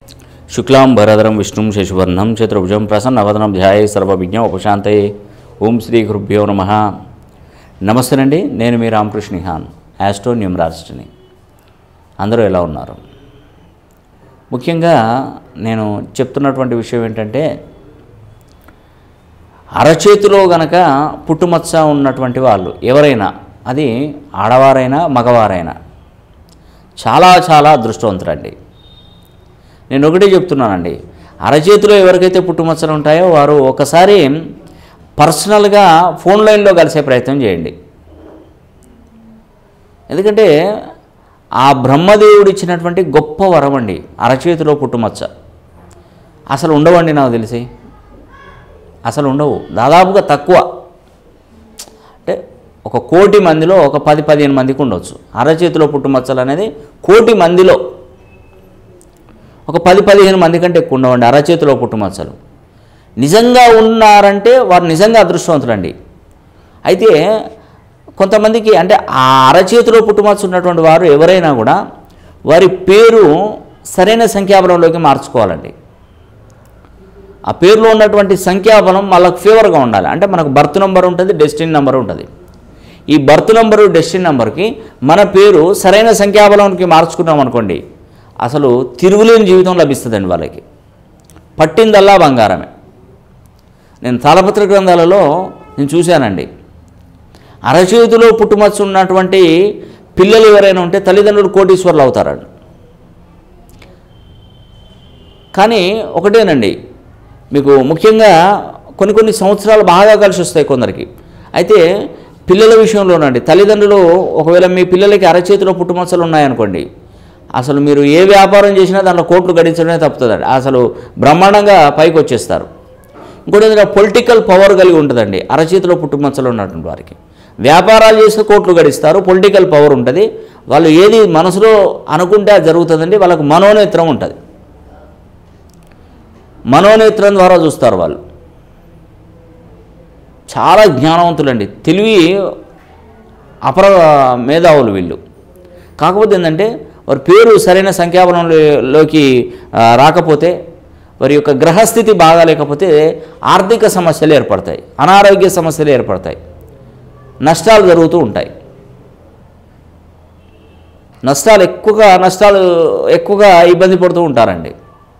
శుక్లాం భరధరం విష్ణుం శశివర్ణం చతుర్భుజం ప్రసన్నవదనం ధ్యాయ సర్వవిజ్ఞం ఉపశాంతయే ఓం శ్రీ గురుభ్యో నమ నమస్తేనండి నేను మీ రామకృష్ణ హాన్ యాస్ట్రో న్యూమరాలజిస్ట్ని అందరూ ఎలా ఉన్నారు ముఖ్యంగా నేను చెప్తున్నటువంటి విషయం ఏంటంటే అరచేతిలో గనక పుట్టుమచ్చ ఉన్నటువంటి వాళ్ళు ఎవరైనా అది ఆడవారైనా మగవారైనా చాలా చాలా అదృష్టవంతులండి నేను ఒకటే చెప్తున్నానండి అరచేతిలో ఎవరికైతే పుట్టుమచ్చలు ఉంటాయో వారు ఒకసారి పర్సనల్గా ఫోన్ లైన్లో కలిసే ప్రయత్నం చేయండి ఎందుకంటే ఆ బ్రహ్మదేవుడు ఇచ్చినటువంటి గొప్ప వరం అండి అరచేతిలో పుట్టుమచ్చ అసలు ఉండవండి నాకు తెలిసి అసలు ఉండవు దాదాపుగా తక్కువ అంటే ఒక కోటి మందిలో ఒక పది పదిహేను మందికి ఉండొచ్చు అరచేతిలో పుట్టుమచ్చలు అనేది కోటి మందిలో ఒక పది పదిహేను మంది కంటే ఎక్కువ ఉండవండి అరచేతిలో పుట్టుమచ్చలు నిజంగా ఉన్నారంటే వారు నిజంగా అదృష్టవంతులండి అయితే కొంతమందికి అంటే ఆ అరచేతిలో పుట్టుమచ్చ ఉన్నటువంటి వారు ఎవరైనా కూడా వారి పేరు సరైన సంఖ్యాబలంలోకి మార్చుకోవాలండి ఆ పేరులో ఉన్నటువంటి సంఖ్యాబలం వాళ్ళకి ఫేవర్గా ఉండాలి అంటే మనకు బర్త్ నెంబర్ ఉంటుంది డెస్టినీ నెంబర్ ఉంటుంది ఈ బర్త్ నెంబరు డెస్టినీ నెంబర్కి మన పేరు సరైన సంఖ్యాబలంకి మార్చుకున్నాం అనుకోండి అసలు తిరుగులేని జీవితం లభిస్తుందండి వాళ్ళకి పట్టిందల్లా బంగారమే నేను తాళపత్ర గ్రంథాలలో నేను చూశానండి అరచేతిలో పుట్టుమచ్చ ఉన్నటువంటి పిల్లలు ఎవరైనా ఉంటే తల్లిదండ్రులు కోటీశ్వర్లు అవుతారండి కానీ ఒకటేనండి మీకు ముఖ్యంగా కొన్ని కొన్ని సంవత్సరాలు బాగా కలిసి వస్తాయి కొందరికి అయితే పిల్లల విషయంలోనండి తల్లిదండ్రులు ఒకవేళ మీ పిల్లలకి అరచేతిలో పుట్టుమచ్చలు ఉన్నాయనుకోండి అసలు మీరు ఏ వ్యాపారం చేసినా దాంట్లో కోట్లు గడించడమే తప్పుతుందండి అసలు బ్రహ్మాండంగా పైకి వచ్చేస్తారు ఇంకోటి ఏంటంటే పొలిటికల్ పవర్ కలిగి ఉంటుందండి అరచేతిలో పుట్టుమచ్చలు ఉన్నటువంటి వారికి వ్యాపారాలు చేస్తే కోట్లు గడిస్తారు పొలిటికల్ పవర్ ఉంటుంది వాళ్ళు ఏది మనసులో అనుకుంటే అది జరుగుతుందండి వాళ్ళకు మనోనేత్రం ఉంటుంది మనోనేత్రం ద్వారా చూస్తారు వాళ్ళు చాలా జ్ఞానవంతులండి తెలివి అపర మేధావులు వీళ్ళు కాకపోతే ఏంటంటే వారి పేరు సరైన సంఖ్యాబలంలోకి ఆ, రాకపోతే వారి యొక్క గ్రహస్థితి బాగాలేకపోతే ఆర్థిక సమస్యలు ఏర్పడతాయి అనారోగ్య సమస్యలు ఏర్పడతాయి నష్టాలు జరుగుతూ ఉంటాయి నష్టాలు ఎక్కువగా నష్టాలు ఎక్కువగా ఇబ్బంది పడుతూ ఉంటారండి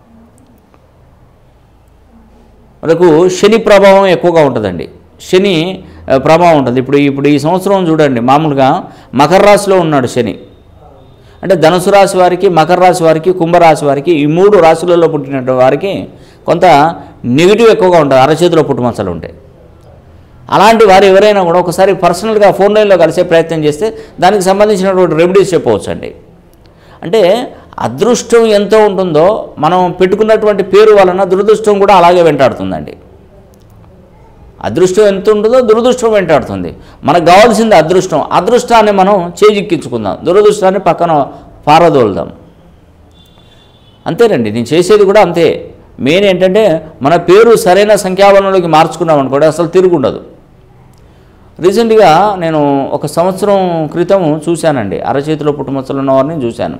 మనకు శని ప్రభావం ఎక్కువగా ఉంటుందండి శని ఆ, ప్రభావం ఉంటుంది ఇప్పుడు ఇప్పుడు ఈ సంవత్సరం చూడండి మామూలుగా మకర రాశిలో ఉన్నాడు శని అంటే ధనుసు రాశి వారికి మకర రాశి వారికి కుంభరాశి వారికి ఈ మూడు రాశులలో పుట్టినటువంటి వారికి కొంత నెగిటివ్ ఎక్కువగా ఉంటుంది అరచేతిలో పుట్టుమచ్చలు ఉంటాయి అలాంటి వారు ఎవరైనా కూడా ఒకసారి పర్సనల్గా ఫోన్ లైన్లో కలిసే ప్రయత్నం చేస్తే దానికి సంబంధించినటువంటి రెమెడీస్ చెప్పవచ్చండి అంటే అదృష్టం ఎంత ఉంటుందో మనం పెట్టుకున్నటువంటి పేరు వలన దురదృష్టం కూడా అలాగే వెంటాడుతుందండి అదృష్టం ఎంత ఉంటుందో దురదృష్టం వెంటాడుతుంది మనకు కావాల్సింది అదృష్టం అదృష్టాన్ని మనం చేజిక్కించుకుందాం దురదృష్టాన్ని పక్కన పారదోలుదాం అంతేనండి నేను చేసేది కూడా అంతే మెయిన్ ఏంటంటే మన పేరు సరైన సంఖ్యాబలంలోకి మార్చుకున్నాం అనుకోండి అసలు తిరుగుండదు రీసెంట్గా నేను ఒక సంవత్సరం క్రితం చూశానండి అరచేతిలో పుట్టుమచ్చలు ఉన్న వారిని చూశాను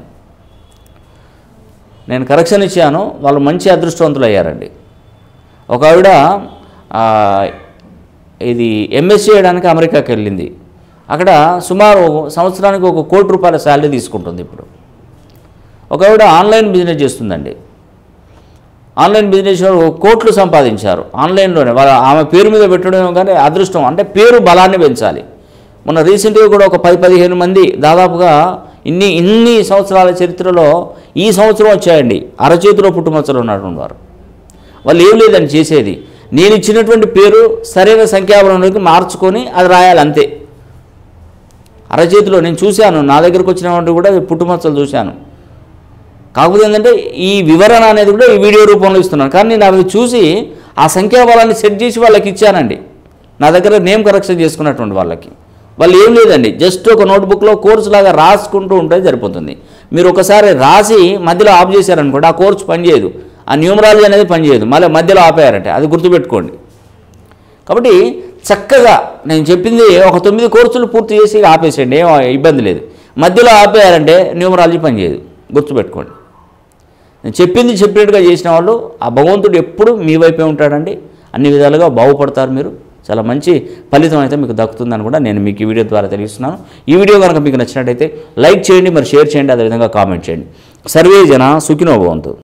నేను కరెక్షన్ ఇచ్చాను వాళ్ళు మంచి అదృష్టవంతులు అయ్యారండి ఒక ఆవిడ ఆ, ఇది ఎంఎస్ చేయడానికి అమెరికాకి వెళ్ళింది అక్కడ సుమారు సంవత్సరానికి ఒక కోటి రూపాయల శాలరీ తీసుకుంటుంది ఇప్పుడు ఒక ఆవిడ ఆన్లైన్ బిజినెస్ చేస్తుందండి ఆన్లైన్ బిజినెస్ వాళ్ళు కోట్లు సంపాదించారు ఆన్లైన్లోనే వాళ్ళ ఆమె పేరు మీద పెట్టడం కానీ అదృష్టం అంటే పేరు బలాన్ని పెంచాలి మొన్న రీసెంట్గా కూడా ఒక పది పదిహేను మంది దాదాపుగా ఇన్ని ఇన్ని సంవత్సరాల చరిత్రలో ఈ సంవత్సరం వచ్చాయండి అరచేతిలో పుట్టుమచ్చలు ఉన్నటువంటి వారు వాళ్ళు ఏం లేదని చేసేది నేను ఇచ్చినటువంటి పేరు సరైన సంఖ్యాబలంలోకి మార్చుకొని అది రాయాలి అంతే అరచేతిలో నేను చూశాను నా దగ్గరకు వచ్చినటువంటి కూడా పుట్టుమచ్చలు చూశాను కాకపోతే ఏంటంటే ఈ వివరణ అనేది కూడా ఈ వీడియో రూపంలో ఇస్తున్నాను కానీ నేను అవి చూసి ఆ సంఖ్యాబలాన్ని సెట్ చేసి వాళ్ళకి ఇచ్చానండి నా దగ్గర నేమ్ కరెక్షన్ చేసుకున్నటువంటి వాళ్ళకి వాళ్ళు ఏం లేదండి జస్ట్ ఒక నోట్బుక్లో కోర్సు లాగా రాసుకుంటూ ఉంటే సరిపోతుంది మీరు ఒకసారి రాసి మధ్యలో ఆఫ్ చేశారనుకోండి ఆ కోర్సు పనిచేయదు ఆ న్యూమరాలజీ అనేది పనిచేయదు మళ్ళీ మధ్యలో ఆపేయారంటే అది గుర్తుపెట్టుకోండి కాబట్టి చక్కగా నేను చెప్పింది ఒక తొమ్మిది కోర్సులు పూర్తి చేసి ఆపేసేయండి ఏం ఇబ్బంది లేదు మధ్యలో ఆపేయారంటే న్యూమరాలజీ పనిచేయదు గుర్తుపెట్టుకోండి నేను చెప్పింది చెప్పినట్టుగా చేసిన వాళ్ళు ఆ భగవంతుడు ఎప్పుడు మీ వైపే ఉంటాడండి అన్ని విధాలుగా బాగుపడతారు మీరు చాలా మంచి ఫలితం అయితే మీకు దక్కుతుందని కూడా నేను మీకు ఈ వీడియో ద్వారా తెలియజేస్తున్నాను ఈ వీడియో కనుక మీకు నచ్చినట్టయితే లైక్ చేయండి మరి షేర్ చేయండి అదేవిధంగా కామెంట్ చేయండి సర్వే జన సుఖినో భవంతు